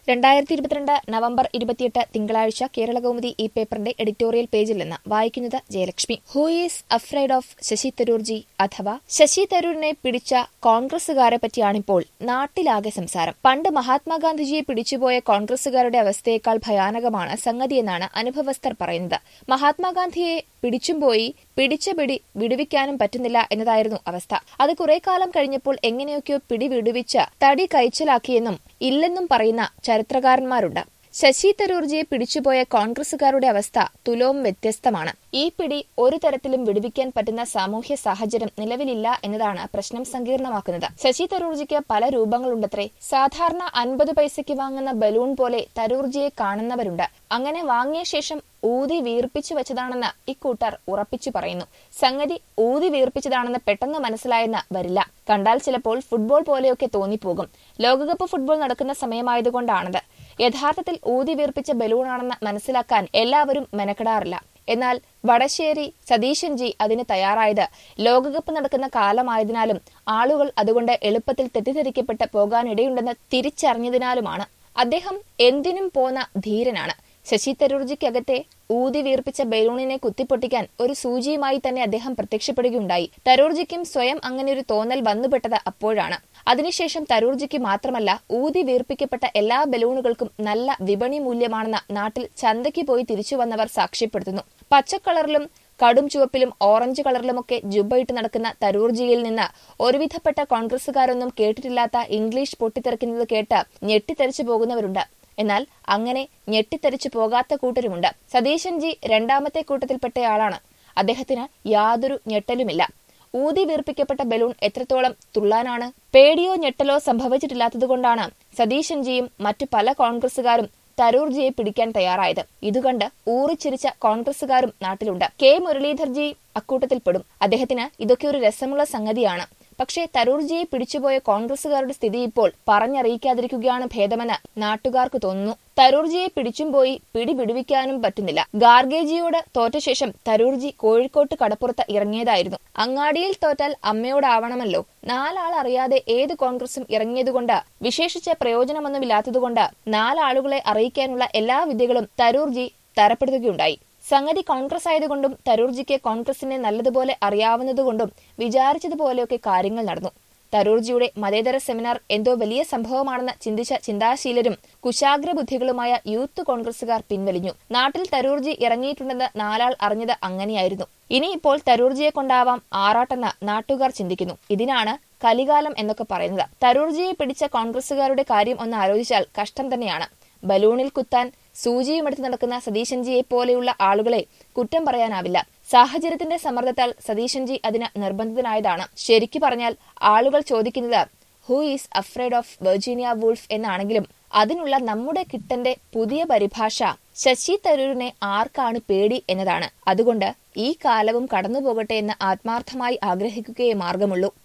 രണ്ടായിരത്തി ഇരുപത്തിരണ്ട് നവംബർ ഇരുപത്തിയെട്ട് തിങ്കളാഴ്ച കേരളകൗമുദി ഈ പേപ്പറിന്റെ എഡിറ്റോറിയൽ പേജിൽ നിന്ന് വായിക്കുന്നത് Jayalakshmi who is afraid of Shashi തരൂർജി അഥവാ ശശി തരൂരിനെ പിടിച്ച കോൺഗ്രസുകാരെ പറ്റിയാണിപ്പോൾ നാട്ടിലാകെ സംസാരം പണ്ട് മഹാത്മാഗാന്ധിജിയെ പിടിച്ചുപോയ കോൺഗ്രസുകാരുടെ അവസ്ഥയേക്കാൾ ഭയാനകമാണ് സംഗതിയെന്നാണ് അനുഭവസ്ഥർ പറയുന്നത് മഹാത്മാഗാന്ധിയെ പിടിച്ചും പോയി പിടിച്ച പിടി വിടുവിക്കാനും പറ്റുന്നില്ല എന്നതായിരുന്നു അവസ്ഥ അത് കുറെ കാലം കഴിഞ്ഞപ്പോൾ എങ്ങനെയൊക്കെയോ പിടി വിടുവിച്ച് തടി കൈച്ചലാക്കിയെന്നും ഇല്ലെന്നും പറയുന്ന ചരിത്രകാരന്മാരുണ്ട് ശശി തരൂർജിയെ പിടിച്ചുപോയ കോൺഗ്രസുകാരുടെ അവസ്ഥ തുലോം വ്യത്യസ്തമാണ് ഈ പിടി ഒരു തരത്തിലും വിടുവിക്കാൻ പറ്റുന്ന സാമൂഹ്യ സാഹചര്യം നിലവിലില്ല എന്നതാണ് പ്രശ്നം സങ്കീർണമാക്കുന്നത് ശശി തരൂർജിക്ക് പല രൂപങ്ങളുണ്ടത്രേ സാധാരണ അൻപത് പൈസയ്ക്ക് വാങ്ങുന്ന ബലൂൺ പോലെ തരൂർജിയെ കാണുന്നവരുണ്ട് അങ്ങനെ വാങ്ങിയ ശേഷം ഊതി വീർപ്പിച്ചു വെച്ചതാണെന്ന് ഇക്കൂട്ടർ ഉറപ്പിച്ചു പറയുന്നു സംഗതി ഊതി വീർപ്പിച്ചതാണെന്ന് പെട്ടെന്ന് മനസ്സിലായെന്ന് വരില്ല കണ്ടാൽ ചിലപ്പോൾ ഫുട്ബോൾ പോലെയൊക്കെ തോന്നിപ്പോകും ലോകകപ്പ് ഫുട്ബോൾ നടക്കുന്ന സമയമായതുകൊണ്ടാണത് യഥാർത്ഥത്തിൽ ഊതി വീർപ്പിച്ച ബലൂണാണെന്ന് മനസ്സിലാക്കാൻ എല്ലാവരും മെനക്കെടാറില്ല എന്നാൽ വടശ്ശേരി സതീശൻജി അതിന് തയ്യാറായത് ലോകകപ്പ് നടക്കുന്ന കാലമായതിനാലും ആളുകൾ അതുകൊണ്ട് എളുപ്പത്തിൽ തെറ്റിദ്ധരിക്കപ്പെട്ട് പോകാനിടയുണ്ടെന്ന് തിരിച്ചറിഞ്ഞതിനാലുമാണ് അദ്ദേഹം എന്തിനും പോന്ന ധീരനാണ് ശശി തരൂർജിക്കകത്തെ ഊതി വീർപ്പിച്ച ബലൂണിനെ കുത്തിപ്പൊട്ടിക്കാൻ ഒരു സൂചിയുമായി തന്നെ അദ്ദേഹം പ്രത്യക്ഷപ്പെടുകയുണ്ടായി തരൂർജിക്കും സ്വയം അങ്ങനെ ഒരു തോന്നൽ വന്നുപെട്ടത് അപ്പോഴാണ് അതിനുശേഷം തരൂർജിക്ക് മാത്രമല്ല ഊതി വീർപ്പിക്കപ്പെട്ട എല്ലാ ബലൂണുകൾക്കും നല്ല വിപണി മൂല്യമാണെന്ന് നാട്ടിൽ ചന്തയ്ക്ക് പോയി തിരിച്ചു വന്നവർ സാക്ഷ്യപ്പെടുത്തുന്നു പച്ചക്കളറിലും കടും ചുവപ്പിലും ഓറഞ്ച് കളറിലുമൊക്കെ ജുബയിട്ട് നടക്കുന്ന തരൂർജിയിൽ നിന്ന് ഒരുവിധപ്പെട്ട കോൺഗ്രസുകാരൊന്നും കേട്ടിട്ടില്ലാത്ത ഇംഗ്ലീഷ് പൊട്ടിത്തെറിക്കുന്നത് കേട്ട് ഞെട്ടിത്തെറിച്ചു പോകുന്നവരുണ്ട് എന്നാൽ അങ്ങനെ ഞെട്ടിത്തെറിച്ചു പോകാത്ത കൂട്ടരുമുണ്ട് സതീശൻജി രണ്ടാമത്തെ കൂട്ടത്തിൽപ്പെട്ടയാളാണ് അദ്ദേഹത്തിന് യാതൊരു ഞെട്ടലുമില്ല ഊതി വീർപ്പിക്കപ്പെട്ട ബലൂൺ എത്രത്തോളം തുള്ളാനാണ് പേടിയോ ഞെട്ടലോ സംഭവിച്ചിട്ടില്ലാത്തതുകൊണ്ടാണ് സതീശൻജിയും മറ്റു പല കോൺഗ്രസുകാരും തരൂർജിയെ പിടിക്കാൻ തയ്യാറായത് ഇതുകണ്ട് ഊറിച്ചിരിച്ച കോൺഗ്രസുകാരും നാട്ടിലുണ്ട് കെ മുരളീധർജി അക്കൂട്ടത്തിൽപ്പെടും അദ്ദേഹത്തിന് ഇതൊക്കെ ഒരു രസമുള്ള സംഗതിയാണ് പക്ഷേ തരൂർജിയെ പിടിച്ചുപോയ കോൺഗ്രസുകാരുടെ സ്ഥിതി ഇപ്പോൾ പറഞ്ഞറിയിക്കാതിരിക്കുകയാണ് ഭേദമെന്ന് നാട്ടുകാർക്ക് തോന്നുന്നു തരൂർജിയെ പിടിച്ചും പോയി പിടി വിടുവിക്കാനും പറ്റുന്നില്ല ഗാർഗേജിയോട് തോറ്റ ശേഷം തരൂർജി കോഴിക്കോട്ട് കടപ്പുറത്ത് ഇറങ്ങിയതായിരുന്നു അങ്ങാടിയിൽ തോറ്റാൽ അമ്മയോടാവണമല്ലോ നാലാൾ അറിയാതെ ഏത് കോൺഗ്രസും ഇറങ്ങിയതുകൊണ്ട് വിശേഷിച്ച പ്രയോജനമൊന്നുമില്ലാത്തതുകൊണ്ട് നാലാളുകളെ അറിയിക്കാനുള്ള എല്ലാ വിദ്യകളും തരൂർജി തരപ്പെടുത്തുകയുണ്ടായി സംഗതി കോൺഗ്രസ് ആയതുകൊണ്ടും തരൂർജിക്ക് കോൺഗ്രസിനെ നല്ലതുപോലെ അറിയാവുന്നതുകൊണ്ടും വിചാരിച്ചതുപോലെയൊക്കെ കാര്യങ്ങൾ നടന്നു തരൂർജിയുടെ മതേതര സെമിനാർ എന്തോ വലിയ സംഭവമാണെന്ന് ചിന്തിച്ച ചിന്താശീലരും കുശാഗ്രബുദ്ധികളുമായ യൂത്ത് കോൺഗ്രസുകാർ പിൻവലിഞ്ഞു നാട്ടിൽ തരൂർജി ഇറങ്ങിയിട്ടുണ്ടെന്ന് നാലാൾ അറിഞ്ഞത് അങ്ങനെയായിരുന്നു ഇനിയിപ്പോൾ തരൂർജിയെ കൊണ്ടാവാം ആറാട്ടെന്ന് നാട്ടുകാർ ചിന്തിക്കുന്നു ഇതിനാണ് കലികാലം എന്നൊക്കെ പറയുന്നത് തരൂർജിയെ പിടിച്ച കോൺഗ്രസുകാരുടെ കാര്യം ഒന്ന് ആലോചിച്ചാൽ കഷ്ടം തന്നെയാണ് ബലൂണിൽ കുത്താൻ സൂചിയുമെടുത്ത് നടക്കുന്ന സതീശൻജിയെ പോലെയുള്ള ആളുകളെ കുറ്റം പറയാനാവില്ല സാഹചര്യത്തിന്റെ സമ്മർദ്ദത്താൽ സതീശൻജി അതിന് നിർബന്ധിതനായതാണ് ശരിക്കു പറഞ്ഞാൽ ആളുകൾ ചോദിക്കുന്നത് who is afraid of Virginia Woolf എന്നാണെങ്കിലും അതിനുള്ള നമ്മുടെ കിട്ടന്റെ പുതിയ പരിഭാഷ ശശി തരൂരിനെ ആർക്കാണ് പേടി എന്നതാണ് അതുകൊണ്ട് ഈ കാലവും കടന്നുപോകട്ടെ എന്ന് ആത്മാർത്ഥമായി ആഗ്രഹിക്കുകയേ മാർഗമുള്ളൂ